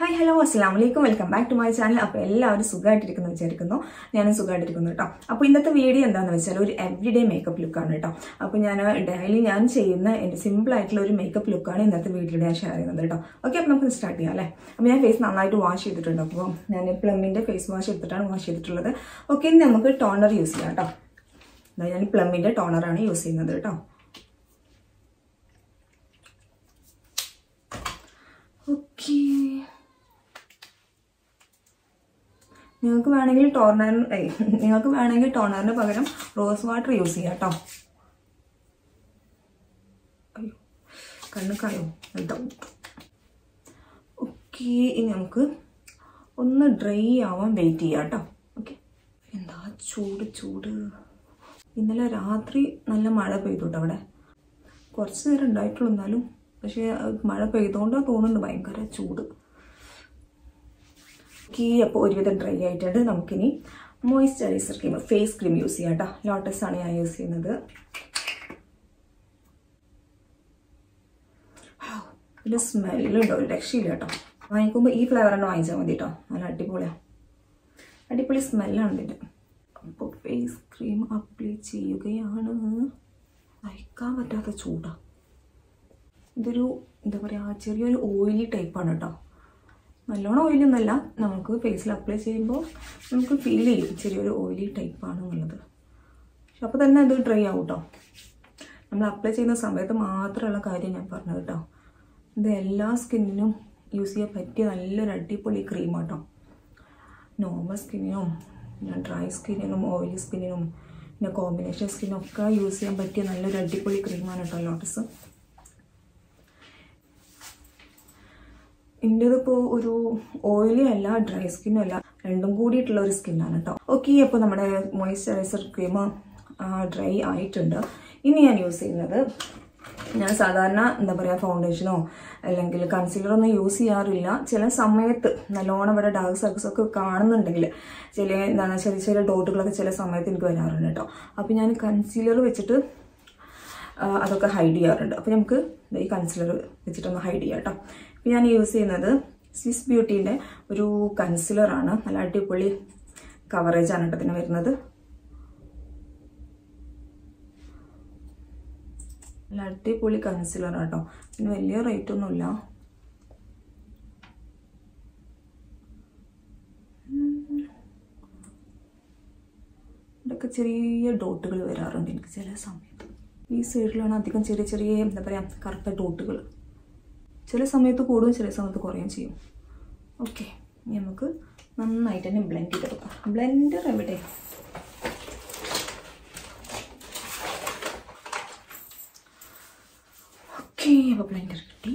hi hello അസ്സാം വലൈക്കും welcome back to my channel അപ്പോൾ എല്ലാവരും സുഖമായിട്ടിരിക്കുന്നു വിചാരിക്കുന്നു ഞാനും സുഖമായിട്ടിരിക്കുന്നു കേട്ടോ അപ്പോൾ ഇന്നത്തെ വീഡിയോ എന്താണെന്ന് വെച്ചാൽ ഒരു എവറിഡേ മേക്കപ്പ് ലുക്കാണ് കേട്ടോ അപ്പോൾ ഞാൻ ഡെയിലി ഞാൻ ചെയ്യുന്ന എൻ്റെ സിമ്പിൾ ആയിട്ടുള്ള ഒരു മേക്കപ്പ് ലുക്കാണ് ഇന്നത്തെ വീഡിയോയിൽ ഞാൻ ഷെയർ ചെയ്യുന്നത് കേട്ടോ ഓക്കെ അപ്പോൾ നമുക്ക് സ്റ്റാർട്ട് ചെയ്യാം അല്ലേ അപ്പോൾ ഞാൻ ഫേസ് നന്നായിട്ട് വാഷ് ചെയ്തിട്ടുണ്ട് അപ്പോൾ ഞാൻ പ്ലമ്മിൻ്റെ ഫേസ് വാഷ് എടുത്തിട്ടാണ് വാഷ് ചെയ്തിട്ടുള്ളത് ഓക്കെ ഇനി നമുക്ക് ടോണർ യൂസ് ചെയ്യാം കേട്ടോ ദാ ഞാൻ പ്ലമ്മിൻ്റെ ടോണറാണ് യൂസ് ചെയ്യുന്നത് കേട്ടോ ഓക്കേ നിങ്ങൾക്ക് വേണമെങ്കിൽ ടോണർ നിങ്ങൾക്ക് വേണമെങ്കിൽ ടോണറിന് പകരം റോസ് വാട്ടർ യൂസ് ചെയ്യാം കേട്ടോ അയ്യോ കണ്ണ് കായോ ഇതാവും ഓക്കെ ഇനി നമുക്ക് ഒന്ന് ഡ്രൈ ആവാൻ വെയിറ്റ് ചെയ്യാം കേട്ടോ ഓക്കെ എന്താ ചൂട് ചൂട് ഇന്നലെ രാത്രി നല്ല മഴ പെയ്തു കേട്ടോ അവിടെ കുറച്ച് നേരം ഉണ്ടായിട്ടുള്ളൂ എന്നാലും പക്ഷേ അത് മഴ പെയ്തുകൊണ്ടാണ് തോന്നുന്നുണ്ട് ഭയങ്കര ചൂട് കീ അപ്പോൾ ഒരുവിധം ഡ്രൈ ആയിട്ടുണ്ട് നമുക്കിനി moisturiser cream face cream use ചെയ്യാം കേട്ടോ ലോട്ടസ് ആണ് ഞാൻ യൂസ് ചെയ്യുന്നത് ഇതിൻ്റെ സ്മെല്ലുണ്ടോ ഒരു രക്ഷയില്ല കേട്ടോ വാങ്ങിക്കുമ്പോൾ ഈ ഫ്ലേവർ തന്നെ വാങ്ങിച്ചാൽ മതി കേട്ടോ നല്ല അടിപൊളിയാണ് അടിപൊളി സ്മെല്ലാണ് ഇതിൻ്റെ അപ്പോൾ ഫേസ് ക്രീം അപ്ലൈ ചെയ്യുകയാണ് സഹിക്കാൻ പറ്റാത്ത ചൂടാണ് ഇതൊരു എന്താ പറയുക ചെറിയൊരു ഓയിലി ടൈപ്പാണ് കേട്ടോ നല്ലോണം ഓയിലൊന്നുമല്ല നമുക്ക് ഫേസിൽ അപ്ലൈ ചെയ്യുമ്പോൾ നമുക്ക് ഫീൽ ചെയ്യും ചെറിയൊരു ഓയിലി ടൈപ്പാണ് എന്നുള്ളത് പക്ഷെ അപ്പോൾ തന്നെ ഇത് ഡ്രൈ ആവും കേട്ടോ നമ്മൾ അപ്ലൈ ചെയ്യുന്ന സമയത്ത് മാത്രമുള്ള കാര്യം ഞാൻ പറഞ്ഞത് കേട്ടോ ഇത് എല്ലാ സ്കിന്നിനും യൂസ് ചെയ്യാൻ പറ്റിയ നല്ലൊരു അടിപൊളി ക്രീമാണ് കേട്ടോ നോർമൽ സ്കിന്നിനും പിന്നെ ഡ്രൈ സ്കിന്നിനും ഓയിലി സ്കിന്നിനും പിന്നെ കോമ്പിനേഷൻ സ്കിന്നൊക്കെ യൂസ് ചെയ്യാൻ പറ്റിയ നല്ലൊരു അടിപൊളി ക്രീമാണ് കേട്ടോ ലോട്ടസ് എൻ്റെതിപ്പോൾ ഒരു ഓയിലി അല്ല ഡ്രൈ സ്കിന്നും അല്ല രണ്ടും കൂടിയിട്ടുള്ള ഒരു സ്കിന്നാണ് കേട്ടോ ഓക്കെ അപ്പോൾ നമ്മുടെ മോയ്സ്ചറൈസർ ക്രീം ഡ്രൈ ആയിട്ടുണ്ട് ഇനി ഞാൻ യൂസ് ചെയ്യുന്നത് ഞാൻ സാധാരണ എന്താ പറയുക ഫൗണ്ടേഷനോ അല്ലെങ്കിൽ കൺസീലറൊന്നും യൂസ് ചെയ്യാറില്ല ചില സമയത്ത് നല്ലോണം ഇവിടെ ഡാർക്ക് സർക്കിൾസ് ഒക്കെ കാണുന്നുണ്ടെങ്കിൽ ചില എന്താണ് ചെറിയ ചെറിയ ഡോട്ടുകളൊക്കെ ചില സമയത്ത് എനിക്ക് വരാറുണ്ട് കേട്ടോ അപ്പോൾ ഞാൻ കൺസീലർ വെച്ചിട്ട് അതൊക്കെ ഹൈഡ് ചെയ്യാറുണ്ട് അപ്പോൾ നമുക്ക് ഈ കൺസീലർ വെച്ചിട്ടൊന്ന് ഹൈഡ് ചെയ്യാം കേട്ടോ അപ്പോൾ ഞാൻ യൂസ് ചെയ്യുന്നത് സ്വിസ് ബ്യൂട്ടീൻ്റെ ഒരു കൺസീലറാണ് നല്ല അടിപൊളി കവറേജാണ് കേട്ടോ ഇതിന് വരുന്നത് നല്ല അടിപൊളി കൺസീലർ കേട്ടോ ഇതിന് വലിയ റേറ്റ് ഒന്നുമില്ല ഇതൊക്കെ ചെറിയ ഡോട്ടുകൾ വരാറുണ്ട് എനിക്ക് ചില സമയത്ത് ഈ സൈഡിലാണ് അധികം ചെറിയ ചെറിയ എന്താ പറയുക കറുത്ത ഡോട്ടുകൾ ചില സമയത്ത് കൂടും ചില സമയത്ത് കുറയുകയും ചെയ്യും ഓക്കെ ഇനി നമുക്ക് നന്നായിട്ട് തന്നെ ബ്ലെൻഡ് ചെയ്തെടുക്കാം ബ്ലെൻഡർ എവിടെ ഓക്കെ അപ്പോൾ ബ്ലെൻഡർ കിട്ടി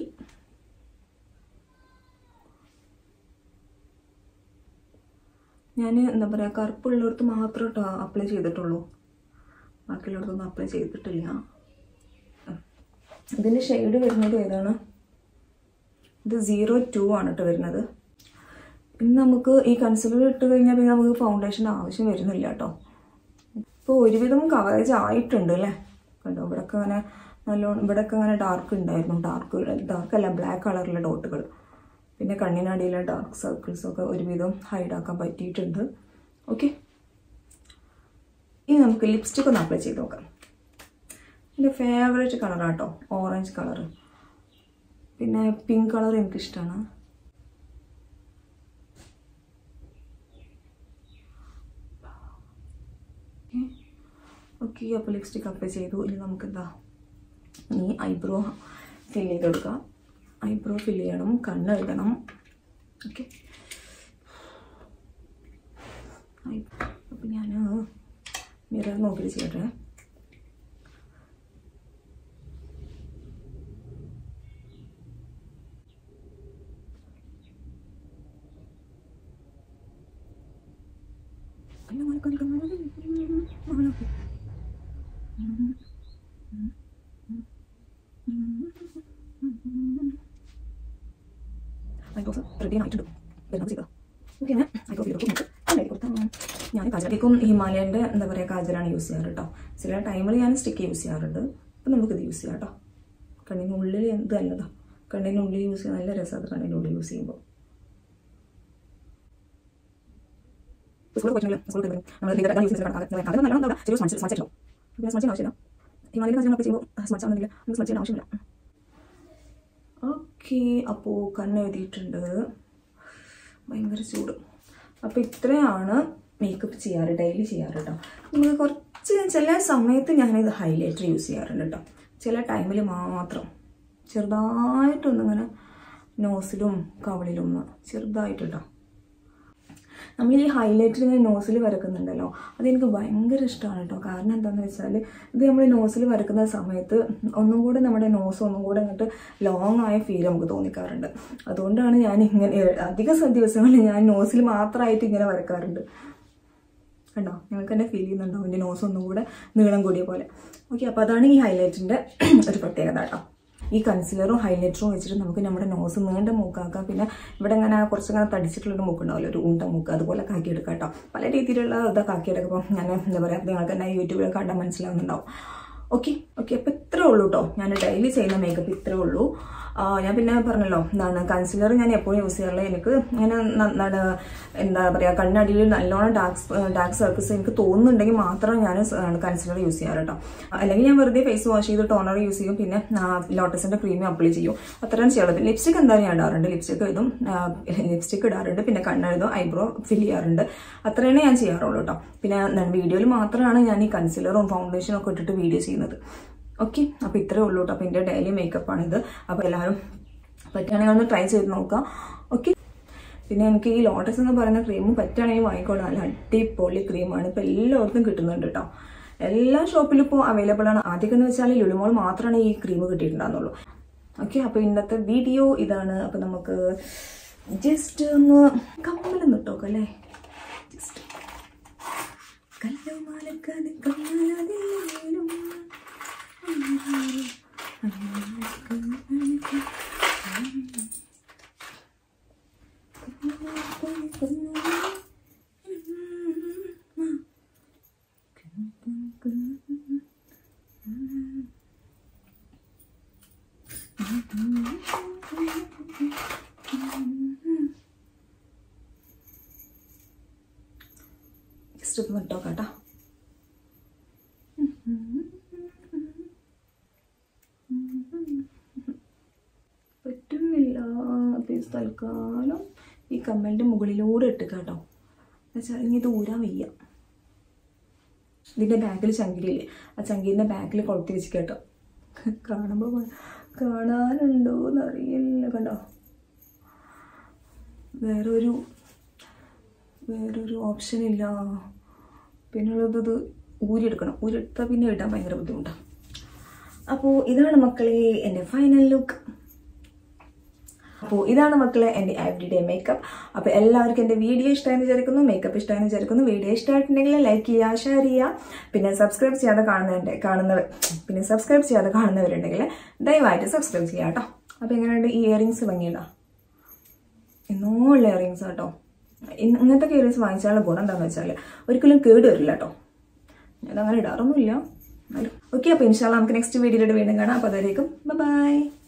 ഞാൻ എന്താ പറയുക കറുപ്പുള്ളിടത്ത് മാത്രം കേട്ടോ അപ്ലൈ ചെയ്തിട്ടുള്ളൂ ബാക്കിയുള്ളിടത്തൊന്നും അപ്ലൈ ചെയ്തിട്ടില്ല ഇതിൻ്റെ ഷെയ്ഡ് വരുന്നത് ഏതാണ് ഇത് സീറോ ടു ആണ് കേട്ടോ വരുന്നത് പിന്നെ നമുക്ക് ഈ കൺസിലർ ഇട്ട് കഴിഞ്ഞാൽ പിന്നെ നമുക്ക് ഫൗണ്ടേഷൻ്റെ ആവശ്യം വരുന്നില്ല കേട്ടോ ഇപ്പോൾ ഒരുവിധം കവറേജ് ആയിട്ടുണ്ട് അല്ലേ കണ്ടോ ഇവിടെയൊക്കെ അങ്ങനെ നല്ലോണം ഇവിടെയൊക്കെ അങ്ങനെ ഡാർക്ക് ഉണ്ടായിരുന്നു ഡാർക്ക് ഡാർക്ക് അല്ല ബ്ലാക്ക് കളറിലെ ഡോട്ടുകൾ പിന്നെ കണ്ണിനടിയിലെ ഡാർക്ക് സർക്കിൾസൊക്കെ ഒരുവിധം ഹൈഡാക്കാൻ പറ്റിയിട്ടുണ്ട് ഓക്കെ ഇനി നമുക്ക് ലിപ്സ്റ്റിക് ഒന്ന് അപ്ലൈ ചെയ്ത് നോക്കാം എൻ്റെ ഫേവറേറ്റ് കളറാട്ടോ ഓറഞ്ച് കളറ് പിന്നെ പിങ്ക് കളർ എനിക്കിഷ്ടമാണ് ഓക്കെ അപ്പോൾ ലിപ്സ്റ്റിക് അപ്ലൈ ചെയ്തു ഇനി നമുക്ക് എന്താ ഇനി ഐബ്രോ ഫിൽ ചെയ്ത് കൊടുക്കാം ഐബ്രോ ഫിൽ ചെയ്യണം കണ്ണ് എഴുതണം ഓക്കെ അപ്പം ഞാൻ മിറർ നോക്കിയിട്ട് ചെയ്യട്ടെ അയ്യോ ഐബ്രോസ് റെഡി ആയിട്ടുണ്ട് വരുന്നത് ചെയ്തോ ഓക്കെ ഞാൻ ഐബ്രോ ചെയ്ത് കൊടുക്കും കൊടുത്താൽ ഞാൻ കാജലേക്കും ഹിമാലയൻ്റെ എന്താ പറയുക കാജലാണ് യൂസ് ചെയ്യാറ് കേട്ടോ ചില ടൈമിൽ ഞാൻ സ്റ്റിക്ക് യൂസ് ചെയ്യാറുണ്ട് അപ്പം നമുക്കിത് യൂസ് ചെയ്യാം കേട്ടോ കണ്ണിനുള്ളിൽ എന്ത് നല്ലതാണ് കണ്ണിനുള്ളിൽ യൂസ് ചെയ്യാൻ നല്ല രസമാണ് കണ്ണിനുള്ളിൽ യൂസ് ചെയ്യുമ്പോൾ സ്കൂളിൽ പോയിട്ടുണ്ടെങ്കിൽ സ്കൂളിൽ വരും നമ്മൾ ഇത് യൂസ് ചെയ്ത് കാണാം അത് നല്ലോണം എന്താ ചെറിയ സ്മച്ച് സ്മച്ച് ഇടും പിന്നെ സ്മച്ചിന് ആവശ്യമില്ല ഹിമാലയൻ കാര്യങ്ങളൊക്കെ ചെയ്യുമ്പോൾ സ്മച്ച് ആവുന്നില്ല നമുക്ക് സ്മച്ച് ചെയ്യേണ്ട ആവശ്യമില്ല ഓക്കെ അപ്പോൾ കണ്ണെഴുതിയിട്ടുണ്ട് ഭയങ്കര ചൂട് അപ്പോൾ ഇത്രയാണ് മേക്കപ്പ് ചെയ്യാറ് ഡെയിലി ചെയ്യാറ് കേട്ടോ നമുക്ക് കുറച്ച് ചില സമയത്ത് ഞാനിത് ഹൈലൈറ്റർ യൂസ് ചെയ്യാറുണ്ട് കേട്ടോ ചില ടൈമിൽ മാത്രം ചെറുതായിട്ടൊന്നിങ്ങനെ നോസിലും കവളിലും ഒന്ന് ചെറുതായിട്ട് കേട്ടോ നമ്മൾ ഈ ഹൈലൈറ്റർ ഇങ്ങനെ നോസിൽ വരക്കുന്നുണ്ടല്ലോ അതെനിക്ക് ഭയങ്കര ഇഷ്ടമാണ് കേട്ടോ കാരണം എന്താണെന്ന് വെച്ചാൽ ഇത് നമ്മൾ നോസിൽ വരക്കുന്ന സമയത്ത് ഒന്നും കൂടെ നമ്മുടെ നോസ് ഒന്നും കൂടെ അങ്ങോട്ട് ലോങ് ആയ ഫീൽ നമുക്ക് തോന്നിക്കാറുണ്ട് അതുകൊണ്ടാണ് ഞാൻ ഇങ്ങനെ അധിക സ- ദിവസങ്ങളിൽ ഞാൻ നോസിൽ മാത്രമായിട്ട് ഇങ്ങനെ വരക്കാറുണ്ട് കണ്ടോ നിങ്ങൾക്ക് തന്നെ ഫീൽ ചെയ്യുന്നുണ്ടോ എൻ്റെ നോസ് ഒന്നും കൂടെ നീളം കൂടിയ പോലെ ഓക്കെ അപ്പോൾ അതാണ് ഈ ഹൈലൈറ്റിൻ്റെ ഒരു പ്രത്യേകത കേട്ടോ ഈ കൺസിലറും ഹൈലൈറ്ററും വെച്ചിട്ട് നമുക്ക് നമ്മുടെ നോസ് നീണ്ട മൂക്കാക്കാം പിന്നെ ഇവിടെ ഇങ്ങനെ കുറച്ചിങ്ങനെ തടിച്ചിട്ടുള്ളൊരു മൂക്കുണ്ടാവില്ല ഒരു ഉണ്ട മൂക്ക് അതുപോലെ കാക്കിയെടുക്കാം കേട്ടോ പല രീതിയിലുള്ള ഇതൊക്കെ ആക്കിയെടുക്കുമ്പോൾ ഞാൻ എന്താ പറയുക നിങ്ങൾക്ക് തന്നെ യൂട്യൂബിൽ കണ്ടാൽ മനസ്സിലാവുന്നുണ്ടാവും ഓക്കെ ഓക്കെ അപ്പോൾ ഇത്രേ ഉള്ളൂ കേട്ടോ ഞാൻ ഡെയിലി ചെയ്യുന്ന മേക്കപ്പ് ഇത്രേ ഉള്ളൂ ആ, ഞാൻ പിന്നെ പറഞ്ഞല്ലോ എന്താണ് കൺസിലർ ഞാൻ എപ്പോഴും യൂസ് ചെയ്യാറുള്ളത് എനിക്ക് അങ്ങനെ ന- എന്താണ് എന്താ പറയുക കണ്ണടിയിൽ നല്ലോണം ഡാർക്ക് ഡാർക്ക് സർക്കിൾസ് എനിക്ക് തോന്നുന്നുണ്ടെങ്കിൽ മാത്രം ഞാൻ കൺസിലർ യൂസ് ചെയ്യാറ് കേട്ടോ അല്ലെങ്കിൽ ഞാൻ വെറുതെ ഫേസ് വാഷ് ചെയ്ത് ടോണർ യൂസ് ചെയ്യും പിന്നെ ലോട്ടസിന്റെ ക്രീം അപ്ലൈ ചെയ്യും അത്രയാണ് ചെയ്യാറുള്ളത് ലിപ്സ്റ്റിക് എന്തായാലും ഞാൻ ഇടാറുണ്ട് ലിപ്സ്റ്റിക് ഇതും ലിപ്സ്റ്റിക് ഇടാറുണ്ട് പിന്നെ കണ്ണെഴുതും ഐബ്രോ ഫിൽ ചെയ്യാറുണ്ട് അത്രയാണ് ഞാൻ ചെയ്യാറുള്ളൂ കേട്ടോ പിന്നെ വീഡിയോയിൽ മാത്രമാണ് ഞാൻ ഈ കൺസിലറും ഫൗണ്ടേഷനും ഒക്കെ ഇട്ടിട്ട് വീഡിയോ ചെയ്യുന്നത് ഓക്കെ അപ്പോൾ ഇത്രേ ഉള്ളൂ കേട്ടോ അപ്പോൾ എൻ്റെ ഡെയിലി മേക്കപ്പാണിത് അപ്പോൾ എല്ലാവരും പറ്റുകയാണെങ്കിൽ ഒന്ന് ട്രൈ ചെയ്ത് നോക്കാം ഓക്കെ പിന്നെ എനിക്ക് ഈ ലോട്ടസ് എന്ന് പറയുന്ന ക്രീമും പറ്റുകയാണെങ്കിൽ വാങ്ങിക്കോളാം നല്ല അടിപൊളി ക്രീമാണ് ഇപ്പോൾ എല്ലായിടത്തും കിട്ടുന്നുണ്ട് കേട്ടോ എല്ലാ ഷോപ്പിലും ഇപ്പോൾ അവൈലബിൾ ആണ് ആദ്യമൊക്കെ എന്ന് വെച്ചാൽ ലുലുമോൾ മാത്രമാണ് ഈ ക്രീം കിട്ടിയിട്ടുണ്ടാകുന്നുള്ളൂ ഓക്കെ അപ്പോൾ ഇന്നത്തെ വീഡിയോ ഇതാണ് അപ്പോൾ നമുക്ക് ജസ്റ്റ് ഒന്ന് കമ്മലൊന്ന് ഇട്ടോക്കാം അല്ലേ ജസ്റ്റ് കല്ലുമാലക്കത് കമ്മലതിലും ജസ്റ്റ് ഒന്ന് ഇട്ടോ കേട്ടോ പറ്റുന്നില്ല പ്ലീസ് തൽക്കാലം ഈ കമ്മലിൻ്റെ മുകളിലൂടെ ഇട്ട് കേട്ടോ എന്നുവെച്ചാൽ ഇനി ഇത് ഊരാൻ വയ്യ ഇതിൻ്റെ ബാക്കിൽ ചങ്കിടിയില്ലേ ആ ചങ്കിൻ്റെ ബാക്കിൽ കൊളുത്തി വെച്ച് കേട്ടോ കാണുമ്പോൾ കാണാനുണ്ടോ എന്നറിയില്ല കണ്ടോ വേറൊരു വേറൊരു ഓപ്ഷൻ ഇല്ല പിന്നുള്ളത് ഇത് ഊരിയെടുക്കണം ഊരിയെടുത്താൽ പിന്നെ ഇടാൻ ഭയങ്കര ബുദ്ധിമുട്ടാണ് അപ്പോൾ ഇതാണ് മക്കളെ എൻ്റെ ഫൈനൽ ലുക്ക് അപ്പോൾ ഇതാണ് മക്കളെ എൻ്റെ എവറി ഡേ മേക്കപ്പ് അപ്പോൾ എല്ലാവർക്കും എൻ്റെ വീഡിയോ ഇഷ്ടമായെന്ന് വിചാരിക്കുന്നു മേക്കപ്പ് ഇഷ്ടമായെന്ന് വിചാരിക്കുന്നു വീഡിയോ ഇഷ്ടമായിട്ടുണ്ടെങ്കിൽ ലൈക്ക് ചെയ്യുക ഷെയർ ചെയ്യുക പിന്നെ സബ്സ്ക്രൈബ് ചെയ്യാതെ കാണുന്നവരുടെ കാണുന്നവർ പിന്നെ സബ്സ്ക്രൈബ് ചെയ്യാതെ കാണുന്നവരുണ്ടെങ്കിൽ ദയവായിട്ട് സബ്സ്ക്രൈബ് ചെയ്യുക കേട്ടോ അപ്പോൾ എങ്ങനെയുണ്ട് ഈ ഇയറിങ്സ് ഭംഗിയിടാം എന്നോ ഉള്ള ഇയറിങ്സ് കേട്ടോ ഇന്ന് ഇങ്ങനത്തെ ഇയറിങ്സ് വാങ്ങിച്ചാലുള്ള ഗുണം എന്താണെന്ന് വെച്ചാൽ ഒരിക്കലും കേട് വരില്ല കേട്ടോ ഞാനങ്ങനെ ഇടാറൊന്നുമില്ല എന്നാലും ഓക്കെ അപ്പോൾ ഇൻഷാല്ല നമുക്ക് നെക്സ്റ്റ് വീഡിയോയിലൂടെ വീണ്ടും കാണാം അപ്പോൾ അതുവരേക്കും ബൈ